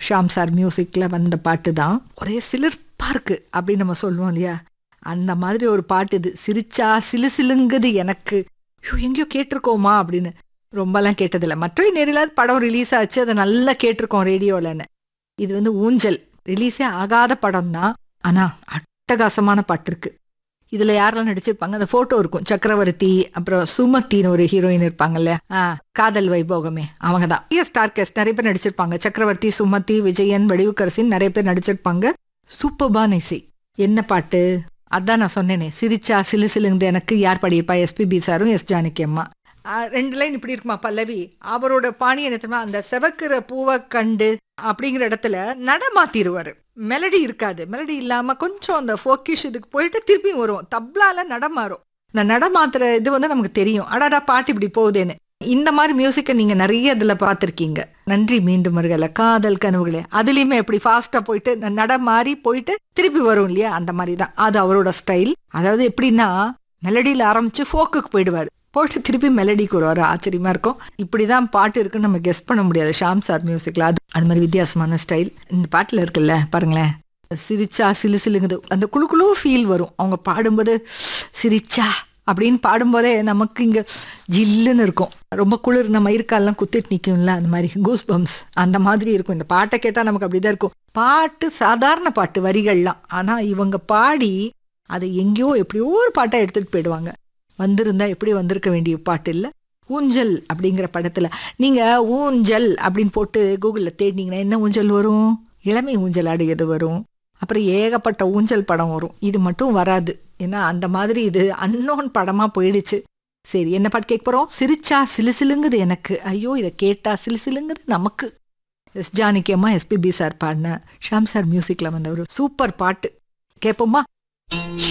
Sham sir மியூசிக்கில் வந்த பாட்டு தான் ஒரே சிலிர்ப்பாக இருக்கு அப்படின்னு நம்ம சொல்லுவோம் இல்லையா அந்த மாதிரி ஒரு பாட்டு இது சிரிச்சா சிலு சிலுங்குது எனக்கு ஐயோ எங்கேயோ கேட்டிருக்கோமா அப்படின்னு ரொம்பலாம் கேட்டதில்லை மற்றொரு நேரில் படம் ரிலீஸ் ஆச்சு அதை நல்லா கேட்டிருக்கோம் ரேடியோலன்னு இது வந்து ஊஞ்சல் ரிலீஸே ஆகாத படம் தான் ஆனால் அட்டகாசமான பாட்டு இருக்கு இதுல யாரெல்லாம் நடிச்சிருப்பாங்க அந்த போட்டோ இருக்கும் சக்கரவர்த்தி அப்புறம் சுமத்தின்னு ஒரு ஹீரோயின் இருப்பாங்கல்ல ஆ, காதல் வைபோகமே அவங்க தான் ஸ்டார் கேஸ்ட் நிறைய பேர் நடிச்சிருப்பாங்க சக்கரவர்த்தி சுமதி விஜயன் வடிவுக்கரசின் நிறைய பேர் நடிச்சிருப்பாங்க சூப்பர்பான இசை என்ன பாட்டு அதான் நான் சொன்னேனே சிரிச்சா சிலு சிலுங்குது எனக்கு யார் பாடியிருப்பா எஸ்பிபி சாரும் எஸ் ஜானகி அம்மா ஆ, ரெண்டு லைன் இப்படி இருக்குமா பல்லவி அவரோட பாணி என்ன தெரியுமா அந்த செவக்கிற பூவை கண்டு அப்படிங்கிற இடத்துல நட மாத்திருவாரு மெலடி இருக்காது மெலடி இல்லாம கொஞ்சம் அந்த ஃபோக்கிஷ் இதுக்கு போயிட்டு திருப்பி வரும் தப்லால நட மாறும் இந்த நட மாத்துற இது வந்து நமக்கு தெரியும் அடாடா பாட்டு இப்படி போகுதேன்னு இந்த மாதிரி மியூசிக்கை நீங்க நிறைய இதுல பார்த்திருக்கீங்க நன்றி மீண்டும் வருகல காதல் கனவுகளே அதுலயுமே எப்படி ஃபாஸ்டா போயிட்டு ந- நட மாறி போயிட்டு திருப்பி வரும் இல்லையா அந்த மாதிரி தான் அது அவரோட ஸ்டைல் அதாவது எப்படின்னா மெலடியில ஆரம்பிச்சு ஃபோக்குக்கு போயிடுவாரு போயிட்டு திருப்பி மெலடிக்கு வருவார் ஆச்சரியமா இருக்கும் இப்படிதான் பாட்டு இருக்குன்னு நம்ம கெஸ் பண்ண முடியாது ஷாம் சார் மியூசிக்ல அது அது மாதிரி வித்தியாசமான ஸ்டைல் இந்த பாட்டுல இருக்குல்ல பாருங்களேன் சிரிச்சா சிலு சிலுங்குது அந்த குழு குழு ஃபீல் வரும் அவங்க பாடும்போது சிரிச்சா அப்படின்னு பாடும்போதே நமக்கு இங்க ஜில்லுன்னு இருக்கும் ரொம்ப குளிர் நம்ம இருக்கால்லாம் குத்திட்டு நிக்கும்ல அந்த மாதிரி கூஸ் பம்ஸ் அந்த மாதிரி இருக்கும் இந்த பாட்டை கேட்டா நமக்கு அப்படிதான் இருக்கும் பாட்டு சாதாரண பாட்டு வரிகள்லாம் ஆனா இவங்க பாடி அதை எங்கேயோ எப்படியோ ஒரு பாட்டா எடுத்துட்டு போயிடுவாங்க வந்திருந்தா எப்படி வந்திருக்க வேண்டிய பாட்டு இல்ல ஊஞ்சல் அப்படிங்கிற படத்துல நீங்க ஊஞ்சல் அப்படின்னு போட்டு கூகுள்ல தேடினீங்கன்னா என்ன ஊஞ்சல் வரும் இளமை ஊஞ்சல் ஆடியது வரும் அப்புறம் ஏகப்பட்ட ஊஞ்சல் படம் வரும் இது மட்டும் வராது ஏன்னா அந்த மாதிரி இது அன்னோன் படமா போயிடுச்சு சரி என்ன பாட்டு கேட்க போறோம் சிரிச்சா சிலு சிலுங்குது எனக்கு ஐயோ இதை கேட்டா சிலு சிலுங்குது நமக்கு எஸ் ஜானகி அம்மா எஸ்பிபி சார் பாடின ஷாம் சார் மியூசிக்ல வந்த ஒரு சூப்பர் பாட்டு கேட்போமா